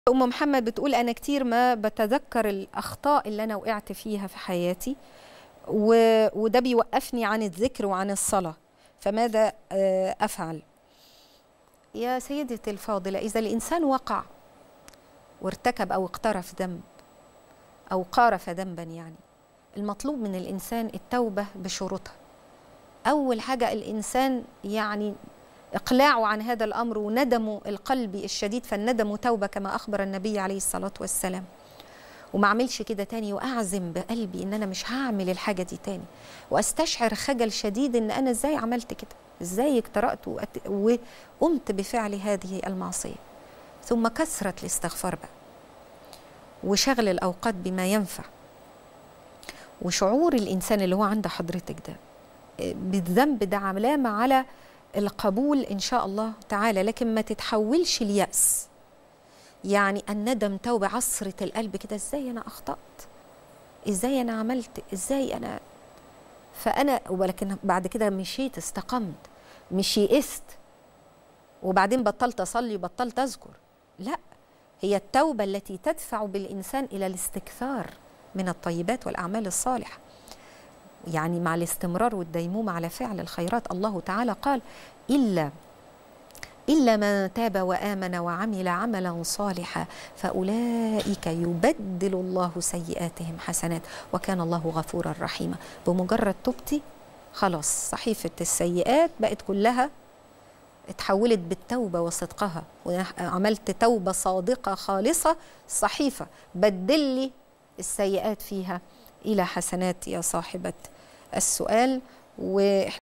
ام محمد بتقول انا كتير ما بتذكر الاخطاء اللي انا وقعت فيها في حياتي و... وده بيوقفني عن الذكر وعن الصلاه فماذا آه، افعل يا سيدتي الفاضله اذا الانسان وقع وارتكب او اقترف ذنب او قارف ذنبا يعني المطلوب من الانسان التوبه بشروطها اول حاجه الانسان يعني اقلاعه عن هذا الامر وندمه القلبي الشديد فالندم توبه كما اخبر النبي عليه الصلاه والسلام وما اعملش كده تاني واعزم بقلبي ان انا مش هعمل الحاجه دي تاني واستشعر خجل شديد ان انا ازاي عملت كده ازاي اجترأت وأت... وقمت بفعل هذه المعصيه ثم كثره الاستغفار بقى وشغل الاوقات بما ينفع وشعور الانسان اللي هو عند حضرتك ده بالذنب ده علامه على القبول ان شاء الله تعالى لكن ما تتحولش اليأس يعني الندم توبة عصرة القلب كده ازاي انا اخطأت ازاي انا عملت ازاي انا فانا ولكن بعد كده مشيت استقمت مش يئست وبعدين بطلت اصلي وبطلت اذكر لا هي التوبة التي تدفع بالإنسان إلى الاستكثار من الطيبات والأعمال الصالحة يعني مع الاستمرار والديمومة على فعل الخيرات الله تعالى قال إلا إلا من تاب وآمن وعمل عملا صالحا فأولئك يبدل الله سيئاتهم حسنات وكان الله غفورا رحيما بمجرد توبتي خلاص صحيفة السيئات بقت كلها اتحولت بالتوبة وصدقها وعملت توبة صادقة خالصة صحيفة بدل لي السيئات فيها إلى حسنات يا صاحبة السؤال و